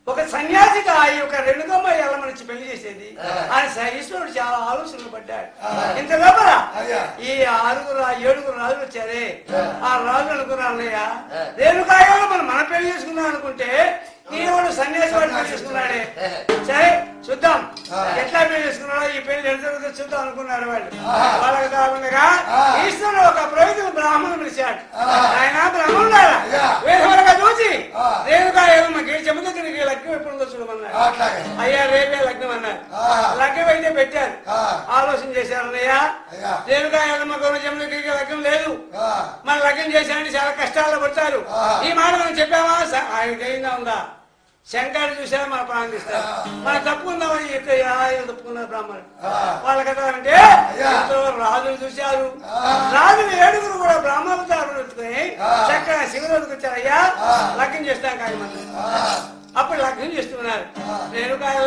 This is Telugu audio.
ఒక సన్యాసికి ఆ యొక్క రెండుగమ్మ ఎల్లమనిచ్చి పెళ్లి చేసేది ఆయన స- ఈశ్వరుడు చాలా ఆలోచనలు పడ్డాడు ఇంత లోపల అయ్యా. ఈ ఆరుగురు ఆ ఏడుగురు రాజులు వచ్చారే ఆ రాజులు అనుకున్నారు అన్నయ్య రేణుకాయలు మనం మన పెళ్లి చేసుకుందాం అనుకుంటే ఈయనవాడు సన్యాసి వాడు పెళ్లి చేసుకున్నాడే సరే చూద్దాం ఎట్లా పెళ్లి చేసుకున్నాడో ఈ పెళ్లి ఎంత జరుగుతుందో చూద్దాం అనుకున్నారు వాళ్ళు వాళ్ళకి కాకుండా ఈశ్వరుడు ఒక పురోహితుడు బ్రాహ్మణుడు పిలిచాడు ఆయన బ్రాహ్మణుడారా వేదవరగా చూసి రేణుకాయలమ్మకి చెబుతా తిరిగి లగ్నం ఎప్పుడు ఉందో చూడమన్నారు అట్లాగే అయ్యా రేపే లగ్నం అన్నారు లగ్నం అయితే పెట్టారు ఆలోచన చేశారు అన్నయ్య అయ్యా. రేణుకాయలమ్మ గౌరవజములకి లగ్నం లేదు ఆ, మన లగ్నం చేశారని చాలా కష్టాల్లో పడతారు ఈ మాట మనం చెప్పామా స- ఆయనకి అయిందా ఉందా శంకరుడు చూసారా మన ప్రారంభిస్తారు మనం తప్పుకుందామని చెప్పి ఆయన తప్పుకున్నారు బ్రాహ్మణుడు వాళ్ళ కథ అంటే ఎంతో రాజులు చూశారు రాజులు ఏడుగురు కూడా బ్రాహ్మణులు ఎత్తుకొని చక్కగా శివరోజుకి వచ్చారు అయ్యా లగ్నం చేస్తాం కాయమన్నారు అప్పుడు లగ్నం చేస్తున్నారు రేణుకాయ